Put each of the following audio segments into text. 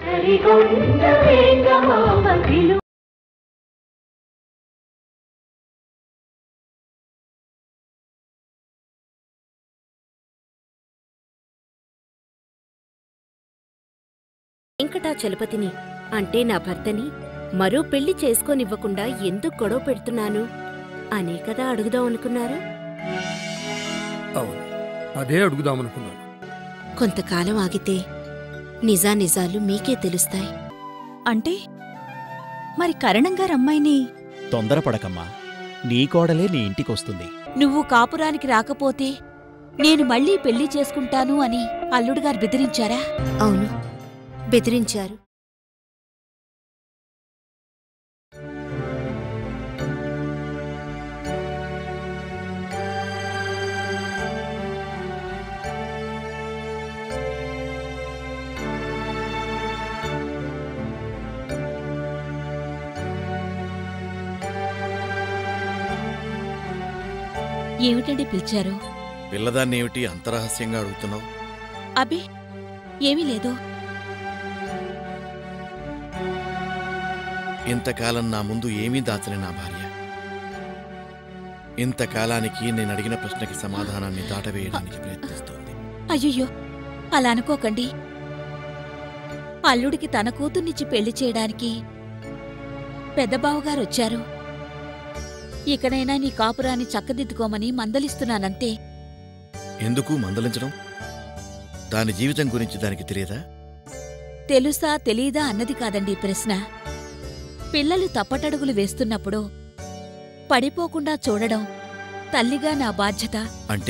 సరిగొండ వేగమామ పిలు వెంకటాచలపతిని అంటే నా భర్తని మరో పెళ్లి చేసుకోనివ్వకుండా ఎందుకు గొడవ పెడుతున్నాను అనే కదా అడుగుదాం అనుకున్నారు అవును అదే అడుగుదామనుకున్నాను కొంతకాలం ఆగితే నిజానిజాలు మీకే తెలుస్తాయి అంటే మరి కరణంగారు అమ్మాయిని తొందరపడకమ్మా నీ కోడలే నీ ఇంటికొస్తుంది నువ్వు కాపురానికి రాకపోతే నేను మళ్ళీ పెళ్లి చేసుకుంటాను అని అల్లుడుగారు బెదిరించారా అవును బెదిరించారు ఏమిటండి పిలిచారు పిల్లదాన్నేమిటి అంతరహస్యంగా అడుగుతున్నావు అబే ఏమీ లేదు ఇంతకాలం నా ముందు ఏమీ దాచని నా భార్య ఇంతకాలానికి నేను అడిగిన ప్రశ్నకి సమాధానాన్ని దాటవేయడానికి ప్రయత్నిస్తోంది అయ్యయ్యో అలా అనుకోకండి అల్లుడికి తన కూతుర్నిచ్చి పెళ్లి చేయడానికి పెద్దబావగారు వచ్చారు ఇకనైనా నీ కాపురాన్ని చక్కదిద్దుకోమని మందలిస్తున్నానంతే ఎందుకు మందలించడం దాని జీవితం గురించి దానికి తెలియదా తెలుసా తెలీదా అన్నది కాదండి ఈ ప్రశ్న పిల్లలు తప్పటడుగులు వేస్తున్నప్పుడు పడిపోకుండా చూడడం తల్లిగా నా బాధ్యత అంటే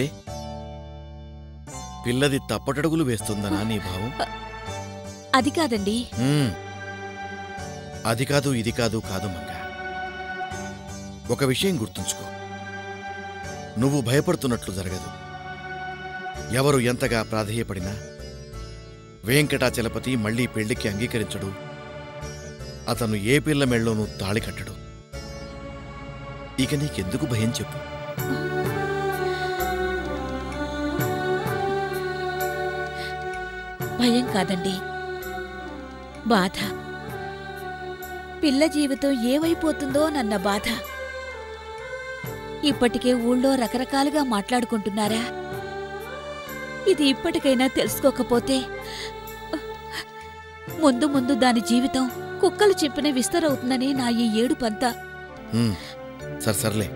పిల్లది తప్పటడుగులు వేస్తుందనా నీ భావం అది కాదండి హ్మ్. అది కాదు ఇది కాదు కాదు మంగ ఒక విషయం గుర్తుంచుకో నువ్వు భయపడుతున్నట్లు జరగదు ఎవరు ఎంతగా ప్రాధేయపడినా వెంకటాచలపతి మళ్ళీ పెళ్లికి అంగీకరించడు అతను ఏ పిల్ల మెళ్ళోనూ తాళి కట్టడు ఇక నీకెందుకు భయం చెప్పు భయం కాదండి బాధ పిల్ల జీవితం ఏమైపోతుందో నన్న బాధ ఇప్పటికే ఊళ్ళో రకరకాలుగా మాట్లాడుకుంటున్నారా ఇది ఇప్పటికైనా తెలుసుకోకపోతే ముందు ముందు దాని జీవితం కుక్కలు చెప్పిన విస్తరవుతుందని నా ఈ ఏడుపంతా హ్మ్. సరే సర్లే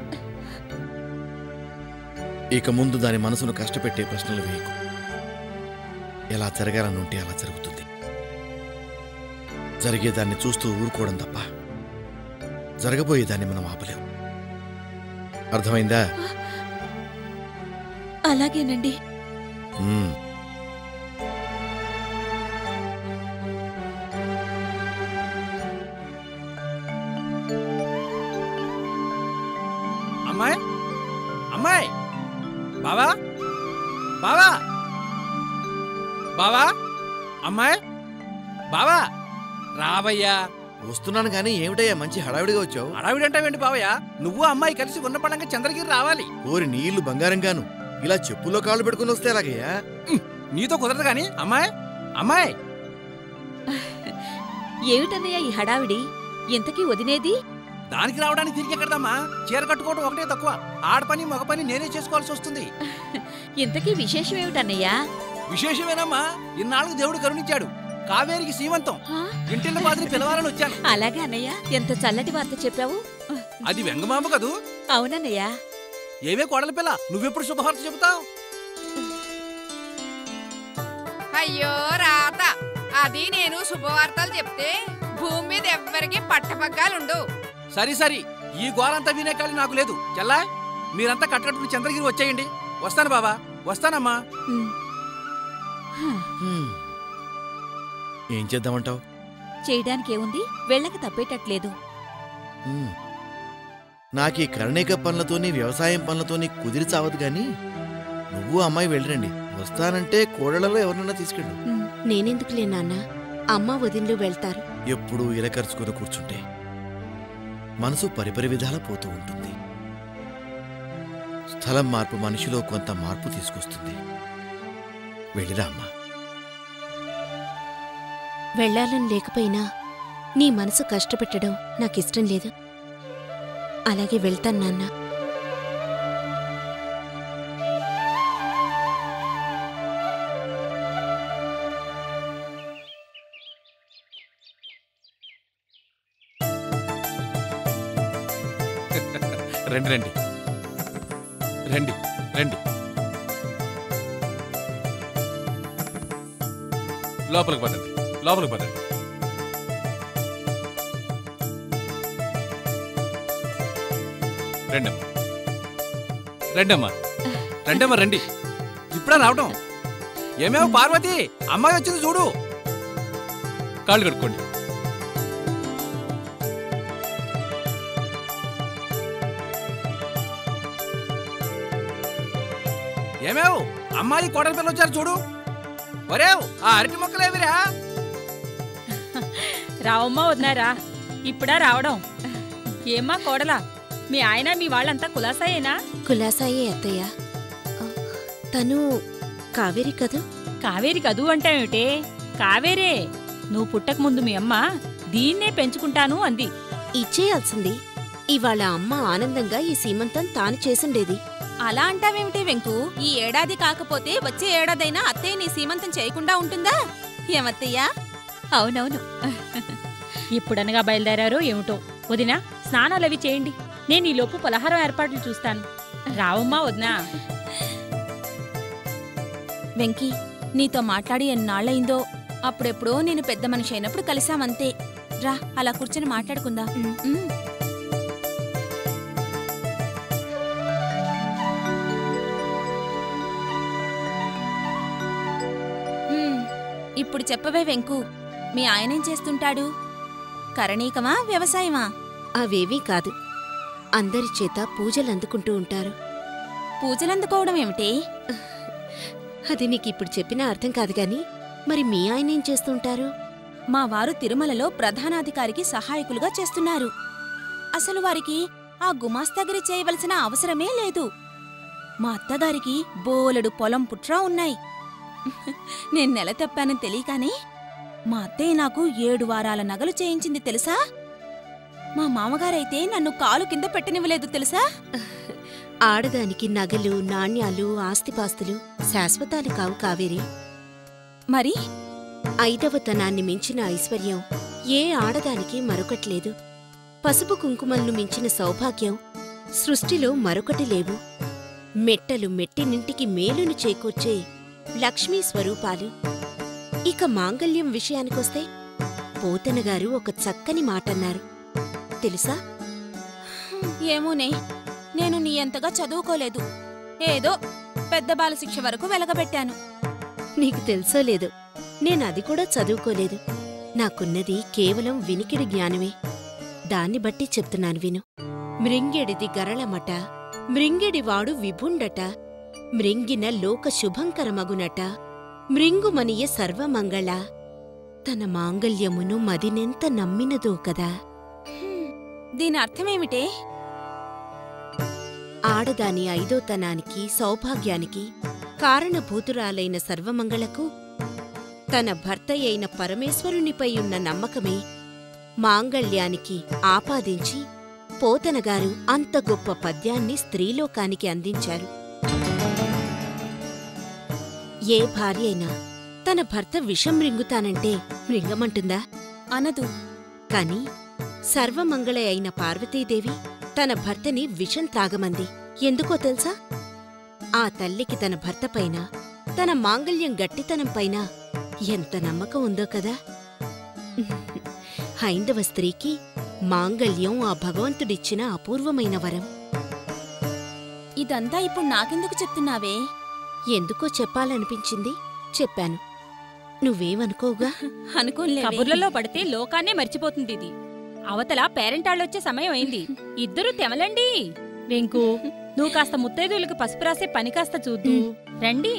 ఇక ముందు దాని మనసును కష్టపెట్టే ప్రశ్నలు వేయకు ఎలా జరగాలనుంటే అలా జరుగుతుంది జరిగేదాన్ని చూస్తూ ఊరుకోవడం తప్ప జరగబోయేదాన్ని మనం ఆపలేం అర్థమైందా అలాగేనండి హ్మ్. అమ్మాయి అమ్మాయి బావా బావా బావా అమ్మాయి బావా రావయ్యా వస్తున్నాను కానీ ఏమిటయ్యా మంచి హడావిడిగా వచ్చావు అడవిడంటావేంటి బావయ్య నువ్వు అమ్మాయి కలిసి ఉన్న పడంగా చంద్రగిరి రావాలి ఓరి నీళ్లు బంగారంగాను ఇలా చెప్పుల్లో కాళ్ళు పెట్టుకుని వస్తే ఎలాగయ్యా నీతో కుదరదు గాని అమ్మాయి అమ్మాయి ఏమిటన్నయ్య ఈ హడావిడి ఇంతకీ వదినేది దానికి రావడానికి తిరిగి ఎక్కడదమ్మా చీర కట్టుకోవడం ఒకటే తక్కువ ఆడ పని మగ పని నేనే చేసుకోవాల్సి వస్తుంది ఇంతకీ విశేషం ఏమిటన్నయ్యా విశేషమేనమ్మా ఇన్నాళ్ళకు దేవుడు కరుణించాడు కావేరికి సీమంతం ఆ? ఇంటిల్ల బాధని పిలవాలని వచ్చాను అలాగే అన్నయ్య ఎంత చల్లటి వార్త చెప్పావు అది వెంగమామ కదూ అవునన్నయ్య ఏవే కోడల పిల్ల నువ్వెప్పుడు శుభవార్త చెబుతావు అయ్యో రాత అది నేను శుభవార్తలు చెప్తే భూమి మీద ఎవ్వరికి పట్టపగ్గాలుండవు సరి సరి ఈ గోలంతా వినే కాలి నాకు లేదు చెల్లా మీరంతా కట్టకట్టుకుని చంద్రగిరి వచ్చేయండి వస్తాను బాబా వస్తానమ్మా ఉమ్. హ్మ్. ఏం చేద్దామంటావు చేయడానికేముంది వెళ్ళక తప్పేటట్లేదు హ్మ్. నాకీ కరణిక పనులతోని వ్యవసాయం పనులతోని కుదిరి చావదు గాని నువ్వు అమ్మాయి వెళ్ళరండి వస్తానంటే కోడలలో ఎవరినైనా తీసుకెళ్ళు ఉమ్, నేనెందుకులే నాన్న అమ్మ వదిన్లు వెళ్తారు ఎప్పుడూ ఇలకరుచుకుని కూర్చుంటే మనసు పరిపరి విధాల పోతూ ఉంటుంది స్థలం మార్పు మనిషిలో కొంత మార్పు తీసుకొస్తుంది వెళ్ళిరా అమ్మా వెళ్ళాలని లేకపోయినా నీ మనసు కష్టపెట్టడం నాకిష్టం లేదు అలాగే వెళ్తాను నాన్న రండి రండి రండి రండి లోపలికి పదండి లోపలికి పదండి రండమ్మా రండమ్మా రండమ్మా రండి ఇప్పుడా రావటం ఏమేమో పార్వతి అమ్మాయి వచ్చింది చూడు కాళ్ళు కడుక్కోండి ఏమేవ్ అమ్మాయి కోడలి పిల్ల వచ్చారు చూడు ఒరేవ్ ఆ అరటి మొక్కలేవిరా రావమ్మా వదినారా ఇప్పుడా రావడం ఏమ్మా కోడలా మీ ఆయన మీ వాళ్ళంతా కులాసాయేనా కులాసాయే అత్తయ్య ఆ, తను కావేరి కదూ కావేరి కదూ అంటావేమిటే కావేరే నువ్వు పుట్టక ముందు మీ అమ్మ దీన్నే పెంచుకుంటాను అంది ఇచ్చేయాల్సింది ఇవాళ అమ్మ ఆనందంగా ఈ సీమంతం తాను చేసుండేది అలా అంటావేమిటి వెంకు ఈ ఏడాది కాకపోతే వచ్చే ఏడాదైనా అత్తయ్య నీ సీమంతం చేయకుండా ఉంటుందా ఏమత్తయ్యా అవునవును ఇప్పుడనగా బయలుదేరారో ఏమిటో వదినా స్నానాలవి చేయండి నేను ఈ లోపు పలహారం ఏర్పాట్లు చూస్తాను రావమ్మా వదినా వెంకీ నీతో మాట్లాడి ఎన్నాళ్ళయిందో అప్పుడెప్పుడో నేను పెద్ద మనిషి అయినప్పుడు కలిసామంతే రా అలా కూర్చొని మాట్లాడుకుందా ఇప్పుడు చెప్పవే వెంకు మీ ఆయనేం చేస్తుంటాడు కరణీకమా వ్యవసాయమా అవేవీ కాదు అందరి చేత పూజలు అందుకుంటూ ఉంటారు పూజలందుకోవడం ఏమిటి అది నీకిప్పుడు చెప్పినా అర్థం కాదు గాని మరి మీ ఆయన ఏం చేస్తుంటారు మా వారు తిరుమలలో ప్రధానాధికారికి సహాయకులుగా చేస్తున్నారు అసలు వారికి ఆ గుమాస్తగిరి చేయవలసిన అవసరమే లేదు మా అత్తగారికి బోలెడు పొలం పుట్రా ఉన్నాయి నేను నెల తప్పానని తెలియకానే మా అత్తయ్య నాకు ఏడు వారాల నగలు చేయించింది తెలుసా మా మామగారైతే నన్ను కాలు కింద పెట్టనివ్వలేదు తెలుసా ఆడదానికి నగలు నాణ్యాలు ఆస్తిపాస్తులు శాశ్వతాలు కావు కావేరి మరి ఐదవతనాన్ని మించిన ఐశ్వర్యం ఏ ఆడదానికి మరొకట్లేదు పసుపు కుంకుమలను మించిన సౌభాగ్యం సృష్టిలో మరొకటి లేవు మెట్టలు మెట్టినింటికి మేలును చేకూర్చే లక్ష్మీ స్వరూపాలు ఇక మాంగల్యం విషయానికొస్తే పోతనగారు ఒక చక్కని మాటన్నారు తెలుసా ఏమోనే నేను నీ అంతగా చదువుకోలేదు ఏదో పెద్ద బాలశిక్ష వరకు వెలగబెట్టాను నీకు తెలుసో లేదో నేనది కూడా చదువుకోలేదు నాకున్నది కేవలం వినికిడి జ్ఞానమే దాన్ని బట్టి చెప్తున్నాను విను మృంగెడిది గరళమట మృంగెడివాడు విభుండట మృంగిన లోక శుభంకరమగునట మృంగుమనియ సర్వమంగళ తన మాంగల్యమును మదినెంత నమ్మినదో కదా దీని అర్థమేమిటే ఆడదాని ఐదోతనానికి సౌభాగ్యానికి కారణభూతురాలైన సర్వమంగళకు తన భర్తయైన పరమేశ్వరునిపై ఉన్న నమ్మకమే మాంగళ్యానికి ఆపాదించి పోతనగారు అంత గొప్ప పద్యాన్ని స్త్రీలోకానికి అందించారు ఏ భార్య అయినా తన భర్త విషం రింగుతానంటే రింగమంటుందా అనదు కాని సర్వమంగళ అయిన పార్వతీదేవి తన భర్తని విషం తాగమంది ఎందుకో తెలుసా ఆ తల్లికి తన భర్తపైన తన మాంగల్యం గట్టితనంపైన ఎంత నమ్మకం ఉందో కదా హైందవ స్త్రీకి మాంగల్యం ఆ భగవంతుడిచ్చిన అపూర్వమైన వరం ఇదంతా ఇప్పుడు నాకెందుకు చెప్తున్నావే ఎందుకో చెప్పాలనిపించింది చెప్పాను నువ్వేమనుకోగా అనుకోలే కబుర్లలో పడితే లోకాన్నే మర్చిపోతుంది ఇది అవతల పేరెంటాళ్ళొచ్చే సమయం అయింది ఇద్దరు తెమలండి వెంకు నువ్వు కాస్త ముత్తైదువులకు పసుపు రాసే పని కాస్త చూద్దు రండి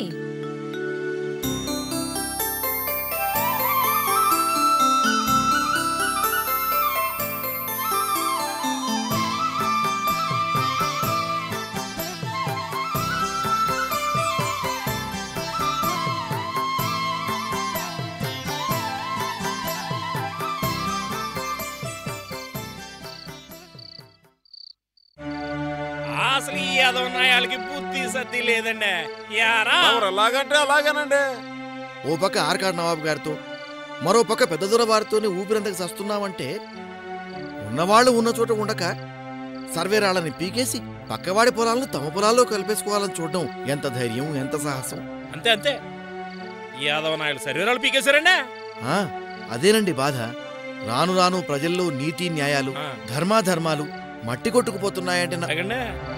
అసలు ఈ అదోన్నాయాలకి బుద్ధి సత్తి లేదండి యారా అలాగంటే అలాగేనండి ఓ పక్క ఆర్కాడ్ నవాబు గారితో మరో పక్క పెద్ద దొర వారితోనే ఊపిరంతకు సస్తున్నామంటే ఉన్నవాళ్ళు ఉన్న చోట ఉండక సర్వేరాళ్ళని పీకేసి పక్కవాడి పొలాలను తమ పొలాల్లో కలిపేసుకోవాలని చూడడం ఎంత ధైర్యం ఎంత సాహసం అంతే అంతే ఈ అదోనాయాలు శరీరాలు పీకేశారండి ఆ, అదేనండి బాధ రాను రాను ప్రజల్లో నీతి న్యాయాలు ధర్మాధర్మాలు మట్టి కొట్టుకుపోతున్నాయంటే నా- అగండి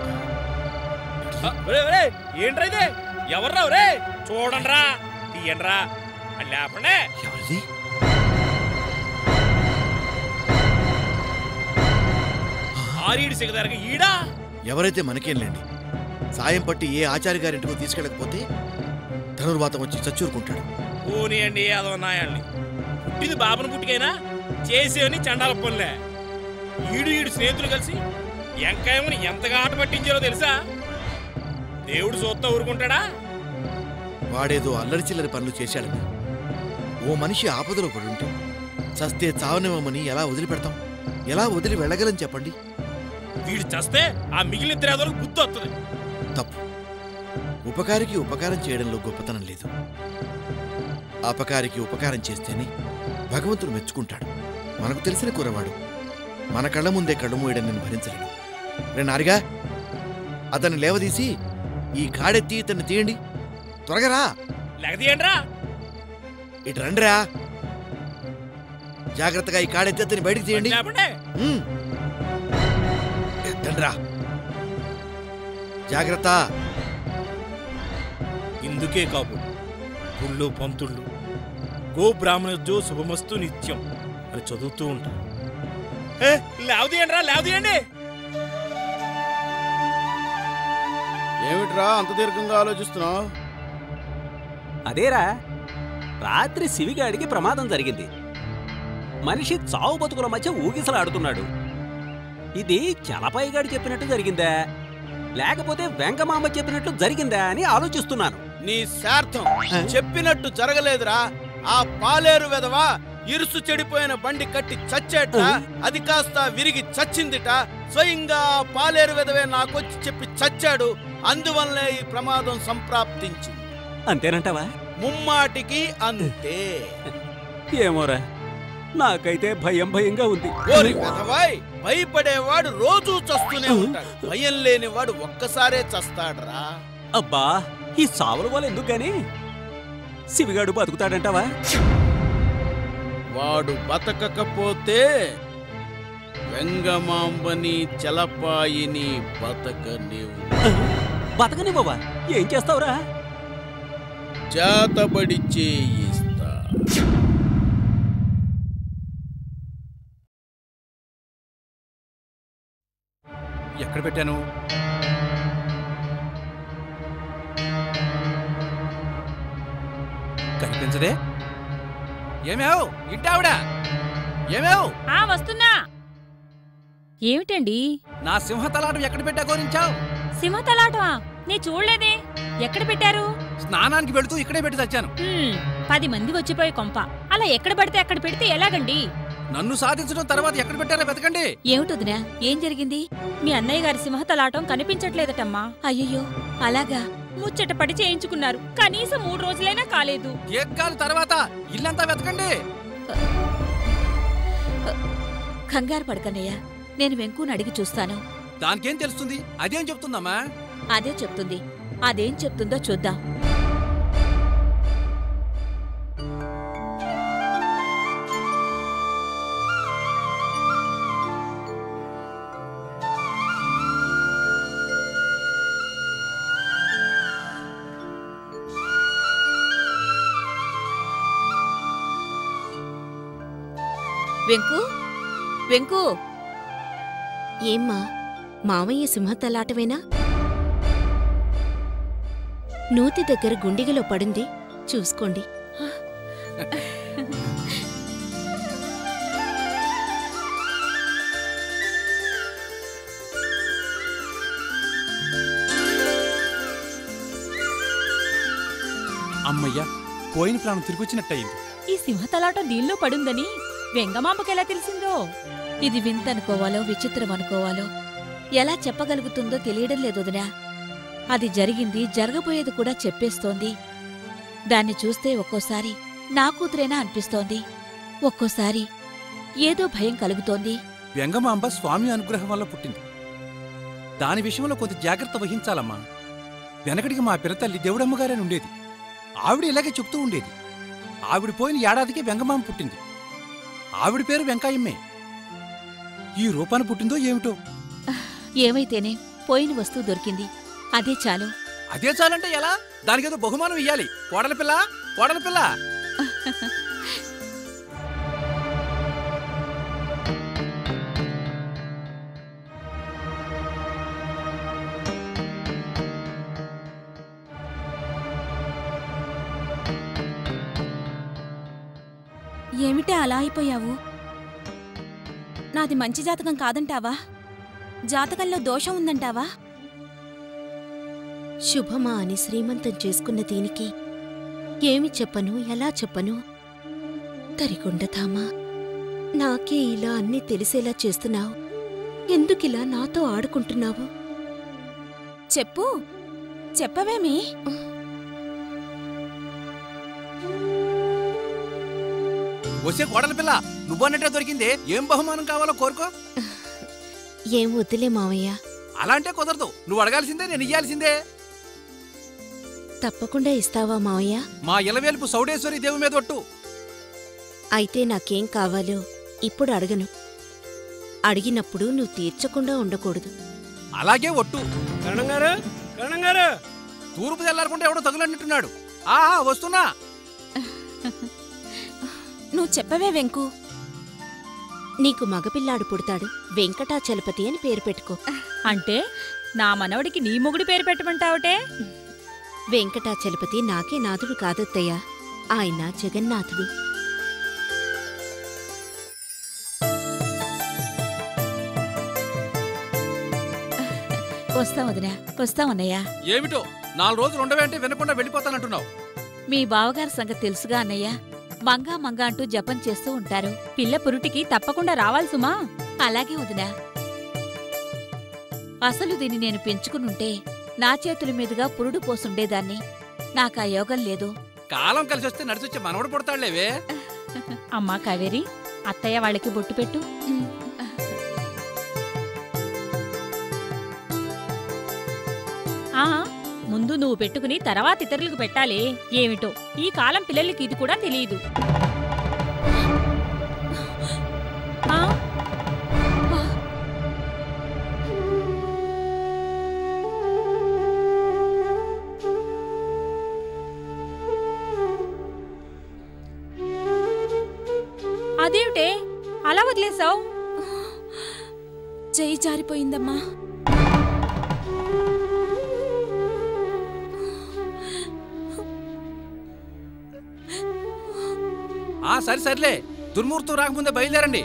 ఏంట్రా ఇది ఎవర్రా రే చూడండిరా తీయండిరా అది లేపండి ఎవరిది ఆరీడి సిగదరగ ఈడా ఎవరైతే మనకేంలేండి సాయం పట్టి ఏ ఆచార్య గారింటికో తీసుకెళ్ళకపోతే ధనుర్వాతం వచ్చి చచ్చూరుకుంటాడు పోనీ అండి అదోనాయాల్ని పుట్టింది బాబుని పుట్టికైనా చేసేవని చండాల పనులే ఈడు ఈడు స్నేహితులు కలిసి ఎంకాయమని ఎంతగా ఆట పట్టించారో తెలుసా దేవుడు చూస్తా ఊరుకుంటాడా వాడేదో అల్లరి చిల్లరి పనులు చేశాడని ఓ మనిషి ఆపదలో పడుంటే చస్తే చావనివ్వమని ఎలా వదిలిపెడతాం ఎలా వదిలి వెళ్ళగలని చెప్పండి వీడు చస్తే ఆ మిగిలిన ఇద్దరు బుద్ధి వస్తుంది తప్పు ఉపకారికి ఉపకారం చేయడంలో గొప్పతనం లేదు అపకారికి ఉపకారం చేస్తేనే భగవంతుడు మెచ్చుకుంటాడు మనకు తెలిసిన కురవాడు మన కళ్ళ ముందే కళ్ళు మూయడం నేను భరించలేను రే నారిగా అతన్ని లేవదీసి ఈ కాడెత్తి ఇతన్ని తీయండి త్వరగా రా లెగదీయండిరా ఇటు రండిరా జాగ్రత్తగా ఈ కాడెత్తి అతన్ని బయటికి తీయండి లేపండి ఉమ్. ఎత్తండ్రా జాగ్రత్త ఇందుకే కాపు పుళ్ళు పంతుళ్ళు గో బ్రాహ్మణజో శుభమస్తు నిత్యం అని చదువుతూ ఉంటారు ఏ లేవదీయండిరా లేవదీయండి ఏమిట్రా అంత దీర్ఘంగా ఆలోచిస్తున్నావు అదేరా రాత్రి శివిగాడికి ప్రమాదం జరిగింది మనిషి చావు బతుకుల మధ్య ఊగిసలాడుతున్నాడు ఇది చలపాయిగాడు చెప్పినట్టు జరిగిందా లేకపోతే వెంకమామ చెప్పినట్టు జరిగిందా అని ఆలోచిస్తున్నాను నీ శార్థం చెప్పినట్టు జరగలేదురా ఆ పాలేరు వెదవా ఇరుసు చెడిపోయిన బండి కట్టి చచ్చేట అది కాస్త విరిగి చచ్చిందిట స్వయంగా ఆ పాలేరు వెదవే నాకొచ్చి చెప్పి చచ్చాడు అందువల్లే ఈ ప్రమాదం సంప్రాప్తించింది అంతేనంటావా ముమ్మాటికి అంతే ఏమోరా నాకైతే భయం భయంగా ఉంది ఓరి వెధవాయ్ భయపడేవాడు రోజూ చస్తూనే ఉంటాడు భయం లేనివాడు ఒక్కసారే చస్తాడురా అబ్బా ఈ సావుల వల్ల ఎందుకు గాని శివిగాడు బతుకుతాడంటావా వాడు బతకకపోతే వెంగమాంబని చలపాయిని బతకనివ్వు బతకనివ్వవా ఏం చేస్తావురా చేతబడి చేయిస్తా ఎక్కడ పెట్టాను కనిపించదే ఏమేవ్ ఇంటావిడ ఏమేవ్ ఆ వస్తున్నా ఏమిటండి నా సింహతలాటం ఎక్కడ పెట్టా గోరించావు సింహతలాటమా నీ చూడలేదే ఎక్కడ పెట్టారు స్నానానికి వెళుతూ ఇక్కడే పెట్టి తెచ్చాను హ్మ్, పది మంది వచ్చిపోయే కొంప అలా ఎక్కడ పడితే అక్కడ పెడితే ఎలాగండి నన్ను సాధించడం తర్వాత ఎక్కడ పెట్టారో వెతకండి ఏమిటొదినా ఏం జరిగింది మీ అన్నయ్య గారి సింహతలాటం కనిపించట్లేదటమ్మా అయ్యయ్యో అలాగా ముచ్చట పడి చేయించుకున్నారు కనీసం మూడు రోజులైనా కాలేదు ఎక్కాలి తర్వాత ఇల్లంతా వెతకండి కంగారు పడకన్నయ్య నేను వెంకుని అడిగి చూస్తాను దానికేం తెలుస్తుంది అదేం చెప్తుందమ్మా అదే చెప్తుంది అదేం చెప్తుందో చూద్దాం వెంకు వెంకు ఏమ్మా మావయ్య సింహతలాటమేనా నూతి దగ్గర గుండిగలో పడింది చూసుకోండి అమ్మయ్యా పోయిన ప్రాణం తిరిగొచ్చినట్టయింది ఈ సింహతలాటం దీనిలో పడుందని వెంగమాంబకెలా తెలిసిందో ఇది వింత అనుకోవాలో విచిత్రం అనుకోవాలో ఎలా చెప్పగలుగుతుందో తెలియడం లేదు వదినా అది జరిగింది జరగబోయేది కూడా చెప్పేస్తోంది దాన్ని చూస్తే ఒక్కోసారి నా కూతురేనా అనిపిస్తోంది ఒక్కోసారి ఏదో భయం కలుగుతోంది వెంగమాంబ స్వామి అనుగ్రహం వల్ల పుట్టింది దాని విషయంలో కొంత జాగ్రత్త వహించాలమ్మా వెనకటికి మా పిరతల్లి దేవుడమ్మగారే ఉండేది ఆవిడ ఇలాగే చెప్తూ ఉండేది ఆవిడ పోయిన ఏడాదికి వెంగమాంబ పుట్టింది ఆవిడ పేరు వెంకాయమ్మే ఈ రూపాన పుట్టిందో ఏమిటో ఏమైతేనే పోయిన వస్తువు దొరికింది అదే చాలు అదే చాలంటే ఎలా దానికేదో బహుమానం ఇయ్యాలి కోడల పిల్ల కోడల పిల్ల ఏమిటే అలా అయిపోయావు నాది మంచి జాతకం కాదంటావా జాతకంలో దోషం ఉందంటావా శుభమా అని శ్రీమంతం చేసుకున్న దీనికి ఏమి చెప్పను ఎలా చెప్పను తరికొండతామా నాకే ఇలా అన్నీ తెలిసేలా చేస్తున్నావు ఎందుకిలా నాతో ఆడుకుంటున్నావు చెప్పు చెప్పవేమి వచ్చే కోడల పిల్ల నువ్వన్నట్టే దొరికిందే ఏం బహుమానం కావాలో కోరుకో ఏం వద్దులే మావయ్య అలా అంటే కుదరదు నువ్వు అడగాల్సిందే నేను ఇయ్యాల్సిందే తప్పకుండా ఇస్తావా మావయ్య మా ఇలవేల్పు సౌడేశ్వరి దేవి మీద ఒట్టు అయితే నాకేం కావాలో ఇప్పుడు అడగను అడిగినప్పుడు నువ్వు తీర్చకుండా ఉండకూడదు అలాగే ఒట్టు కరణం గారు కరణం గారు తూర్పు తెల్లారకుండా ఎవడో తగులన్నట్టున్నాడు ఆ ఆ, వస్తున్నా నువ్వు చెప్పవే వెంకు నీకు మగపిల్లాడు పుడతాడు వెంకటాచలపతి అని పేరు పెట్టుకో అంటే నా మనవడికి నీ మొగుడు పేరు పెట్టమంటావుటే వెంకటాచలపతి నాకే నాథుడు కాదత్తయ్యా ఆయన జగన్నాథుడు వస్తాం వదినా వస్తాం అన్నయ్య ఏమిటో నాలుగు రోజులు ఉండవే అంటే వినకుండా వెళ్ళిపోతానంటున్నావు మీ బావగారి సంగతి తెలుసుగా అన్నయ్య మంగా మంగా అంటూ జపం చేస్తూ ఉంటారు పిల్ల పురుటికి తప్పకుండా రావాలి సుమా అలాగే వదినా అసలు దీన్ని నేను పెంచుకునుంటే నా చేతుల మీదుగా పురుడు పోసుండేదాన్ని నాకా యోగం లేదు కాలం కలిసి వస్తే నడిచొచ్చే మనవడు పుడతాడులేవే అమ్మా కావేరి అత్తయ్య వాళ్ళకి బొట్టు పెట్టు ఆ ముందు నువ్వు పెట్టుకుని తర్వాత ఇతరులకు పెట్టాలి ఏమిటో ఈ కాలం పిల్లలకి ఇది కూడా తెలియదు ఆ, అదేమిటే అలా వదిలేసావు చెయ్యి జారిపోయిందమ్మా ఆ సరే సర్లే దుర్ముహూర్తం రాకముందే బయలుదేరండి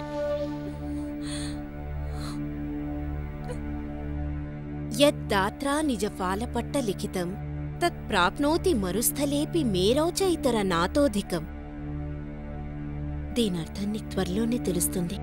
యద్దాత్రా నిజ ఫాలపట్ట లిఖితం తత్ ప్రాప్నోతి మరుస్థలేపి మేరౌచ ఇతర నాతోధికం దీనర్థం నీకు త్వరలోనే తెలుస్తుంది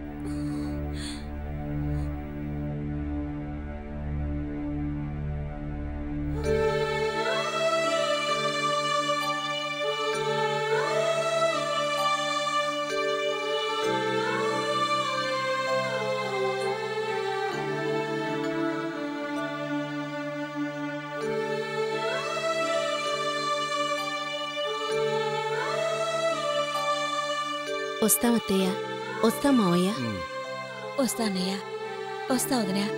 వస్తాం అత్తయ్య వస్తాం మావయ్య వస్తానయ్య వస్తా వదినా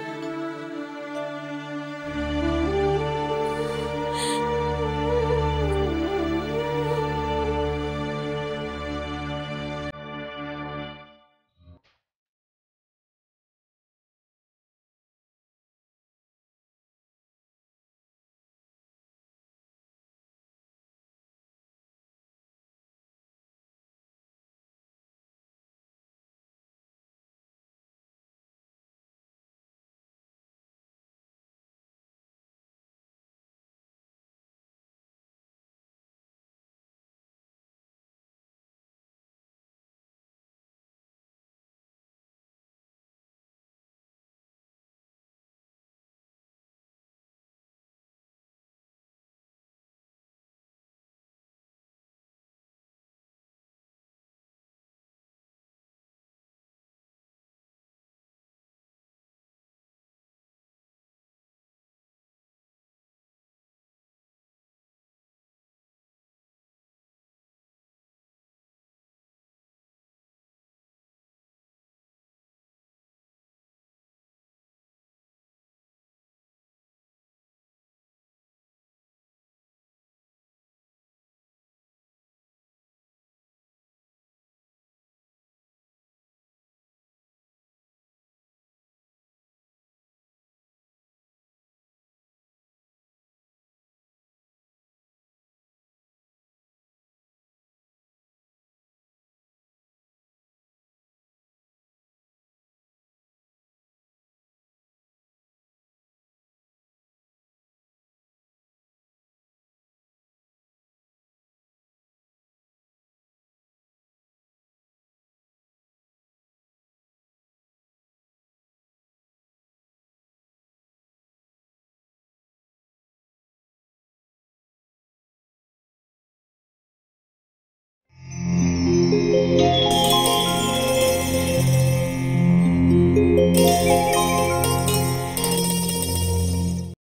ఆ